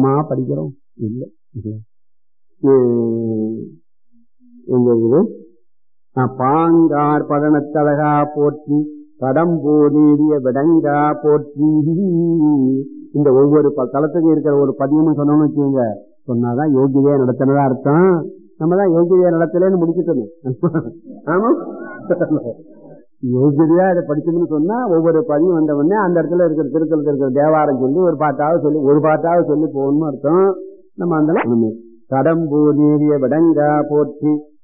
பாடமா படிக்கிறோம் இல்லை இல்லை. உம், எங்க இது ஆ, பாங்கார் பதனத்தழகா போற்றி கடம்போதேறிய விடங்கா போற்றி இந்த ஒவ்வொரு ப- தளத்துக்கு இருக்கிற ஒரு பதியமும் சொன்னோம்னு வச்சுக்கோங்க சொன்னாதான் யோகிதையா நடத்தினதா அர்த்தம் நம்ம தான் யோகிதையா நடத்தலன்னு முடிச்சுட்டோம் ஆமா யோகிதையா இதை படிச்சோம்னு சொன்னா ஒவ்வொரு பதியும் வந்த உடனே அந்த இடத்துல இருக்கிற திருத்தலத்தில் இருக்கிற தேவாரம் சொல்லி ஒரு பாட்டாவது சொல்லி ஒரு பாட்டாவது சொல்லி போகணும்னு அர்த்தம் நம்ம அந்த கடம்பூர் நீரிய விடங்கா போற்றி